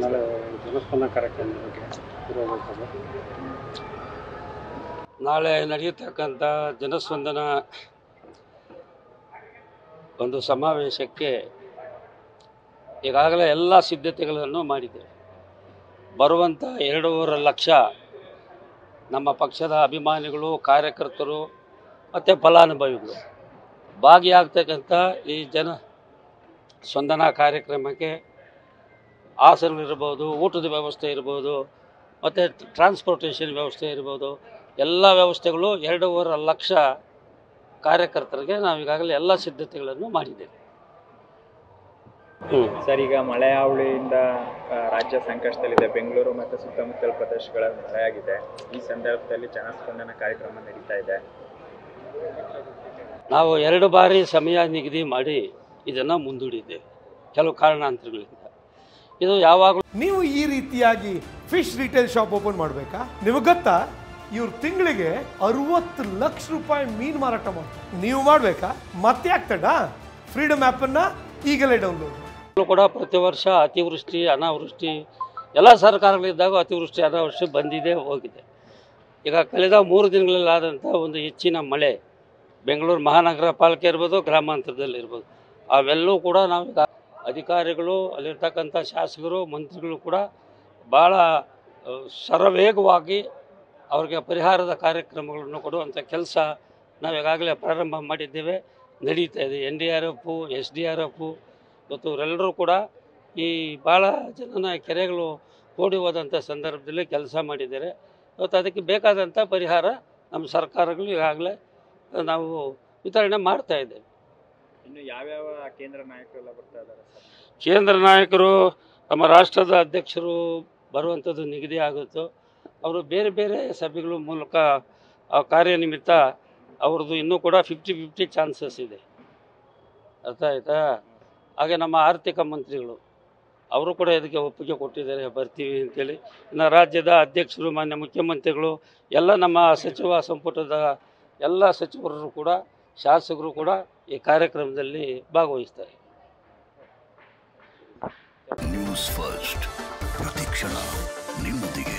ನಾಳೆ ಜನಸ್ಪಂದನ ಕಾರ್ಯಕ್ರಮದ ಬಗ್ಗೆ ಇರಬೇಕಲ್ಲ ನಾಳೆ ನಡೆಯತಕ್ಕಂಥ ಜನಸ್ಪಂದನ ಒಂದು ಸಮಾವೇಶಕ್ಕೆ ಈಗಾಗಲೇ ಎಲ್ಲ ಸಿದ್ಧತೆಗಳನ್ನು ಮಾಡಿದ್ದೇವೆ ಬರುವಂಥ ಎರಡೂವರೆ ಲಕ್ಷ ನಮ್ಮ ಪಕ್ಷದ ಅಭಿಮಾನಿಗಳು ಕಾರ್ಯಕರ್ತರು ಮತ್ತು ಫಲಾನುಭವಿಗಳು ಭಾಗಿಯಾಗ್ತಕ್ಕಂಥ ಈ ಜನ ಸ್ಪಂದನಾ ಕಾರ್ಯಕ್ರಮಕ್ಕೆ ಆಸನಗಳಿರ್ಬೋದು ಊಟದ ವ್ಯವಸ್ಥೆ ಇರ್ಬೋದು ಮತ್ತು ಟ್ರಾನ್ಸ್ಪೋರ್ಟೇಷನ್ ವ್ಯವಸ್ಥೆ ಇರ್ಬೋದು ಎಲ್ಲ ವ್ಯವಸ್ಥೆಗಳು ಎರಡೂವರೆ ಲಕ್ಷ ಕಾರ್ಯಕರ್ತರಿಗೆ ನಾವು ಈಗಾಗಲೇ ಎಲ್ಲ ಸಿದ್ಧತೆಗಳನ್ನು ಮಾಡಿದ್ದೇವೆ ಹ್ಞೂ ಸರ್ ಈಗ ಮಳೆ ಹಾವಳಿಯಿಂದ ಆ, ರಾಜ್ಯ ಸಂಕಷ್ಟದಲ್ಲಿದೆ ಬೆಂಗಳೂರು ಮತ್ತು ಸುತ್ತಮುತ್ತಲ ಪ್ರದೇಶಗಳಲ್ಲಿ ಮಳೆಯಾಗಿದೆ ಈ ಸಂದರ್ಭದಲ್ಲಿ ಜನಸ್ಪಂದನ ಕಾರ್ಯಕ್ರಮ ನಡೀತಾ ಇದೆ ನಾವು ಎರಡು ಬಾರಿ ಸಮಯ ನಿಗದಿ ಮಾಡಿ ಇದನ್ನು ಮುಂದೂಡಿದ್ದೇವೆ ಕೆಲವು ಕಾರಣಾಂತರಗಳಿಂದ ಇದು ಯಾವಾಗಲೂ ನೀವು ಈ ರೀತಿಯಾಗಿ ಫಿಶ್ ರಿಟೇಲ್ ಶಾಪ್ ಓಪನ್ ಮಾಡಬೇಕಾ ನಿಮಗೆ ಗೊತ್ತಾ ಇವ್ರು ತಿಂಗಳಿಗೆ ಅರವತ್ತು ಲಕ್ಷ ರೂಪಾಯಿ ಮೀನು ಮಾರಾಟ ಮಾಡ್ತಾರೆ ನೀವು ಮಾಡಬೇಕಾ ಮತ್ತೆ ಆಗ್ತಡ ಫ್ರೀಡಮ್ ಆ್ಯಪನ್ನು ಈಗಲೇ ಡೌನ್ಲೋಡ್ ಕೂಡ ಪ್ರತಿ ವರ್ಷ ಅತಿವೃಷ್ಟಿ ಅನಾವೃಷ್ಟಿ ಎಲ್ಲ ಸರ್ಕಾರಗಳಿದ್ದಾಗ ಅತಿವೃಷ್ಟಿ ಅನಾವೃಷ್ಟಿ ಬಂದಿದೆ ಹೋಗಿದೆ ಈಗ ಕಳೆದ ಮೂರು ದಿನಗಳಲ್ಲಾದಂಥ ಒಂದು ಹೆಚ್ಚಿನ ಮಳೆ ಬೆಂಗಳೂರು ಮಹಾನಗರ ಪಾಲಿಕೆ ಇರ್ಬೋದು ಗ್ರಾಮಾಂತರದಲ್ಲಿ ಇರ್ಬೋದು ಅವೆಲ್ಲವೂ ಕೂಡ ನಾವು ಈಗ ಅಧಿಕಾರಿಗಳು ಅಲ್ಲಿರ್ತಕ್ಕಂಥ ಶಾಸಕರು ಮಂತ್ರಿಗಳು ಕೂಡ ಭಾಳ ಆ, ಶರವೇಗವಾಗಿ ಅವ್ರಿಗೆ ಪರಿಹಾರದ ಕಾರ್ಯಕ್ರಮಗಳನ್ನು ಕೊಡುವಂಥ ಕೆಲಸ ನಾವು ಈಗಾಗಲೇ ಪ್ರಾರಂಭ ಮಾಡಿದ್ದೇವೆ ನಡೀತಾ ಇದೆ N D R F S D R F ಇವತ್ತು ಇವರೆಲ್ಲರೂ ಕೂಡ ಈ ಭಾಳ ಜನನ ಕೆರೆಗಳು ಓಡಿ ಹೋದಂಥ ಸಂದರ್ಭದಲ್ಲಿ ಕೆಲಸ ಮಾಡಿದ್ದಾರೆ ಇವತ್ತು ಅದಕ್ಕೆ ಬೇಕಾದಂಥ ಪರಿಹಾರ ನಮ್ಮ ಸರ್ಕಾರಗಳು ಈಗಾಗಲೇ ನಾವು ವಿತರಣೆ ಮಾಡ್ತಾ ಇದ್ದೇವೆ ಇನ್ನು ಯಾವ್ಯಾವ ಕೇಂದ್ರ ನಾಯಕರೆಲ್ಲ ಬರ್ತಾ ಇದ್ದಾರೆ ಸರ್ ಕೇಂದ್ರ ನಾಯಕರು ನಮ್ಮ ರಾಷ್ಟ್ರದ ಅಧ್ಯಕ್ಷರು ಬರುವಂಥದ್ದು ನಿಗದಿ ಆಗುತ್ತೋ ಅವರು ಬೇರೆ ಬೇರೆ ಸಭೆಗಳ ಮೂಲಕ ಆ ಕಾರ್ಯನಿಮಿತ್ತ ಅವ್ರದ್ದು ಇನ್ನೂ ಕೂಡ ಫಿಫ್ಟಿ ಫಿಫ್ಟಿ ಚಾನ್ಸಸ್ ಇದೆ ಅರ್ಥ ಆಯ್ತಾ ಹಾಗೆ ನಮ್ಮ ಆರ್ಥಿಕ ಮಂತ್ರಿಗಳು ಅವರು ಕೂಡ ಇದಕ್ಕೆ ಒಪ್ಪಿಗೆ ಕೊಟ್ಟಿದ್ದಾರೆ ಬರ್ತೀವಿ ಅಂತೇಳಿ ಇನ್ನು ರಾಜ್ಯದ ಅಧ್ಯಕ್ಷರು ಮಾನ್ಯ ಮುಖ್ಯಮಂತ್ರಿಗಳು ಎಲ್ಲ ನಮ್ಮ ಸಚಿವ ಸಂಪುಟದ ಎಲ್ಲ ಸಚಿವರು ಕೂಡ ಶಾಸಕರು ಕೂಡ ಈ ಕಾರ್ಯಕ್ರಮದಲ್ಲಿ ಭಾಗವಹಿಸ್ತಾರೆ ನ್ಯೂಸ್ ಫಸ್ಟ್ ಪ್ರತಿಕ್ಷಣ ನಿಮ್ಮೊಂದಿಗೆ